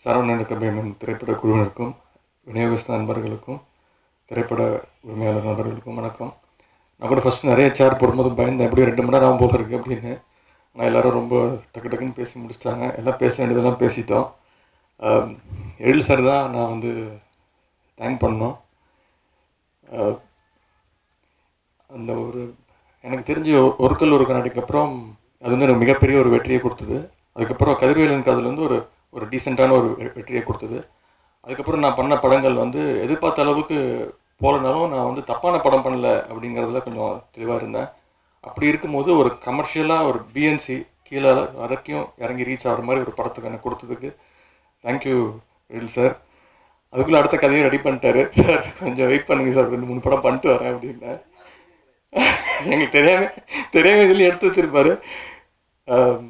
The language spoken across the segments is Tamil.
சரவணனுக்கு பேமன் திரைப்பட குழுவினருக்கும் விநியோகஸ்த நண்பர்களுக்கும் திரைப்பட உரிமையாளர் நண்பர்களுக்கும் வணக்கம் நான் கூட ஃபஸ்ட்டு நிறைய சேர் போடும்போது பயந்தேன் எப்படியும் ரெண்டு மணி நேரம் ஆகும் போல இருக்கு அப்படின்னு ஆனால் எல்லாரும் ரொம்ப டக்கு டக்குன்னு பேசி முடிச்சிட்டாங்க எல்லாம் பேச வேண்டியதெல்லாம் பேசிட்டோம் ஆம், எழில் சார் தான் நான் வந்து தேங்க் பண்ணோம் ஆ, அந்த ஒரு எனக்கு தெரிஞ்சு ஒ- ஒரு கல் ஒரு கண்ணாடிக்கு அப்புறம் அது வந்து எனக்கு மிகப்பெரிய ஒரு வெற்றியை கொடுத்தது அதுக்கப்புறம் கதிர்வேலனுக்கு அதுல இருந்து ஒரு ஒரு டீசெண்டான ஒரு வெ- வெற்றியை கொடுத்தது அதுக்கப்புறம் நான் பண்ண படங்கள் வந்து எதிர்பார்த்த அளவுக்கு போகலனாலும் நான் வந்து தப்பான படம் பண்ணல அப்படிங்கிறதுல கொஞ்சம் தெளிவாக இருந்தேன் அப்படி இருக்கும்போது ஒரு கமர்ஷியலாக ஒரு பிஎன்சி கீழே வரைக்கும் இறங்கி ரீச் ஆகிற மாதிரி ஒரு படத்துக்கு எனக்கு கொடுத்ததுக்கு தேங்க்யூ எழில் சார் அதுக்குள்ளே அடுத்த கதையை ரெடி பண்ணிட்டாரு சார் கொஞ்சம் வெயிட் பண்ணுங்க சார் ரெண்டு மூணு படம் பண்ணிட்டு வரேன் அப்படின்னேன் எங்களுக்கு தெரியாம தெரியாம இதுல எடுத்து வச்சிருப்பாரு ஆம்,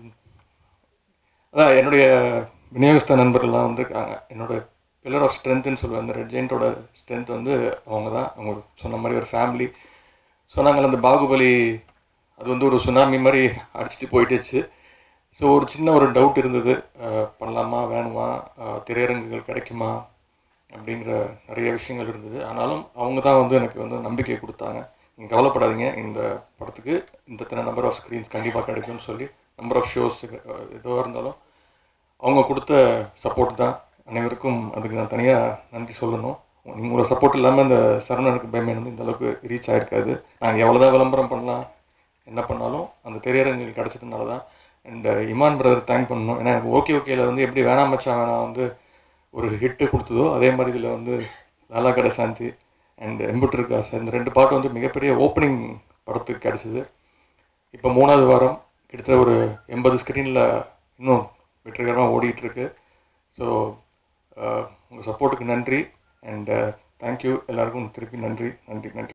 அதான் என்னுடைய விநியோகஸ்த நண்பர்கள்லாம் வந்திருக்காங்க என்னோட பில்லர் ஆஃப் ஸ்ட்ரென்த்னு சொல்லுவேன் அந்த ரெட் ஜெயின்ட்டோட ஸ்ட்ரென்த் வந்து அவங்க தான் அவங்க சொன்ன மாதிரி ஒரு ஃபேமிலி சொன்னாங்கல்ல அந்த பாகுபலி அது வந்து ஒரு சுனாமி மாதிரி அடிச்சுட்டு போயிட்டுச்சு ஸோ ஒரு சின்ன ஒரு டவுட் இருந்தது அஹ், பண்ணலாமா வேணுமா அஹ், திரையரங்குகள் கிடைக்குமா அப்படிங்கிற நிறைய விஷயங்கள் இருந்தது ஆனாலும் அவங்க தான் வந்து எனக்கு வந்து நம்பிக்கை கொடுத்தாங்க நீங்கள் கவலைப்படாதீங்க இந்த படத்துக்கு இந்த இத்தனை நம்பர் ஆஃப் ஸ்க்ரீன்ஸ் கண்டிப்பாக கிடைக்கும்னு சொல்லி நம்பர் ஆஃப் ஷோஸ் எதுவாக இருந்தாலும் அவங்க கொடுத்த சப்போர்ட் தான் அனைவருக்கும் அதுக்கு நான் தனியாக நன்றி சொல்லணும் உங்களோட சப்போர்ட் இல்லாமல் இந்த சரவணனுக்கு பயமேன் வந்து இந்த அளவுக்கு ரீச் ஆயிருக்காது நாங்கள் எவ்வளோதான் விளம்பரம் பண்ணலாம் என்ன பண்ணாலும் அந்த திரையரங்குகள் கிடச்சதுனால தான் அண்ட் இமான் பிரதர் தேங்க் பண்ணணும் ஏன்னா எனக்கு ஓகே ஓகேல வந்து எப்படி வேணாம் மச்சான் வேணாம் வந்து ஒரு ஹிட்டு கொடுத்ததோ அதே மாதிரி இதில் வந்து லாலா கடை சாந்தி அண்ட் எம்புட்டு காசு இந்த ரெண்டு பாட்டு வந்து மிகப்பெரிய ஓப்பனிங் படத்துக்கு கிடச்சிது இப்போ மூணாவது வாரம் கிட்டத்தட்ட ஒரு எண்பது ஸ்க்ரீனில் இன்னும் வெற்றிகரமாக ஓடிட்டுருக்கு ஸோ உங்கள் சப்போர்ட்டுக்கு நன்றி அண்ட் தேங்க்யூ எல்லாருக்கும் திருப்பி நன்றி நன்றி நன்றி